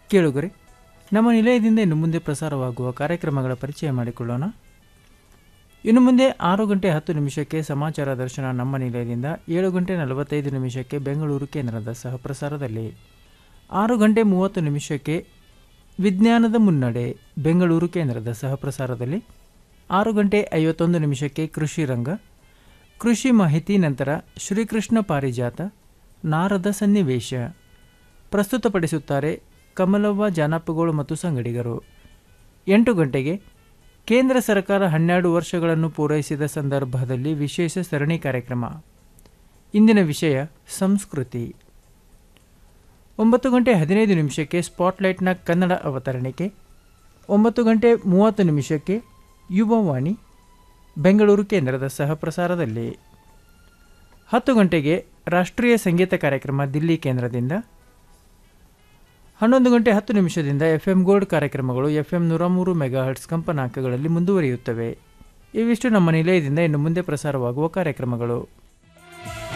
ಕೇಳುಗರೆ ನಮ್ಮ ನಿಲಯದಿಂದ ಇನ್ನು ಮುಂದೆ ಪ್ರಸಾರವಾಗುವ ಕಾರ್ಯಕ್ರಮಗಳ ಪರಿಚಯ ಮಾಡಿಕೊಳ್ಳೋಣ ಇನ್ನು ಮುಂದೆ ಆರು ಗಂಟೆ ಹತ್ತು ನಿಮಿಷಕ್ಕೆ ಸಮಾಚಾರ ದರ್ಶನ ನಮ್ಮ ನಿಲಯದಿಂದ ಏಳು ಗಂಟೆ ನಲವತ್ತೈದು ನಿಮಿಷಕ್ಕೆ ಬೆಂಗಳೂರು ಕೇಂದ್ರದ ಸಹಪ್ರಸಾರದಲ್ಲಿ ಆರು ಗಂಟೆ ಮೂವತ್ತು ನಿಮಿಷಕ್ಕೆ ವಿಜ್ಞಾನದ ಮುನ್ನಡೆ ಬೆಂಗಳೂರು ಕೇಂದ್ರದ ಸಹಪ್ರಸಾರದಲ್ಲಿ ಆರು ಗಂಟೆ ಐವತ್ತೊಂದು ನಿಮಿಷಕ್ಕೆ ಕೃಷಿ ರಂಗ ಕೃಷಿ ಮಾಹಿತಿ ನಂತರ ಶ್ರೀಕೃಷ್ಣ ಪಾರಿಜಾತ ನಾರದ ಸನ್ನಿವೇಶ ಪ್ರಸ್ತುತಪಡಿಸುತ್ತಾರೆ ಕಮಲವ್ವ ಜಾನಪ್ಪಗೋಳು ಮತ್ತು ಸಂಗಡಿಗರು ಎಂಟು ಗಂಟೆಗೆ ಕೇಂದ್ರ ಸರ್ಕಾರ ಹನ್ನೆರಡು ವರ್ಷಗಳನ್ನು ಪೂರೈಸಿದ ಸಂದರ್ಭದಲ್ಲಿ ವಿಶೇಷ ಸರಣಿ ಕಾರ್ಯಕ್ರಮ ಇಂದಿನ ವಿಷಯ ಸಂಸ್ಕೃತಿ ಒಂಬತ್ತು ಗಂಟೆ ಹದಿನೈದು ನಿಮಿಷಕ್ಕೆ ಸ್ಪಾಟ್ಲೈಟ್ನ ಕನ್ನಡ ಅವತರಣಿಕೆ ಒಂಬತ್ತು ಗಂಟೆ ಮೂವತ್ತು ನಿಮಿಷಕ್ಕೆ ಯುವವಾಣಿ ಬೆಂಗಳೂರು ಕೇಂದ್ರದ ಸಹಪ್ರಸಾರದಲ್ಲಿ ಹತ್ತು ಗಂಟೆಗೆ ರಾಷ್ಟ್ರೀಯ ಸಂಗೀತ ಕಾರ್ಯಕ್ರಮ ದಿಲ್ಲಿ ಕೇಂದ್ರದಿಂದ ಹನ್ನೊಂದು ಗಂಟೆ ಹತ್ತು ನಿಮಿಷದಿಂದ ಎಫ್ ಎಂ ಗೋಲ್ಡ್ ಕಾರ್ಯಕ್ರಮಗಳು ಎಫ್ ಎಂ ನೂರ ಮೂರು ಮೆಗಾಹರ್ಟ್ಸ್ ಕಂಪನಾಂಕಗಳಲ್ಲಿ ಮುಂದುವರಿಯುತ್ತವೆ ಇವಿಷ್ಟು ನಮ್ಮ ನಿಲಯದಿಂದ ಇನ್ನು ಮುಂದೆ ಪ್ರಸಾರವಾಗುವ ಕಾರ್ಯಕ್ರಮಗಳು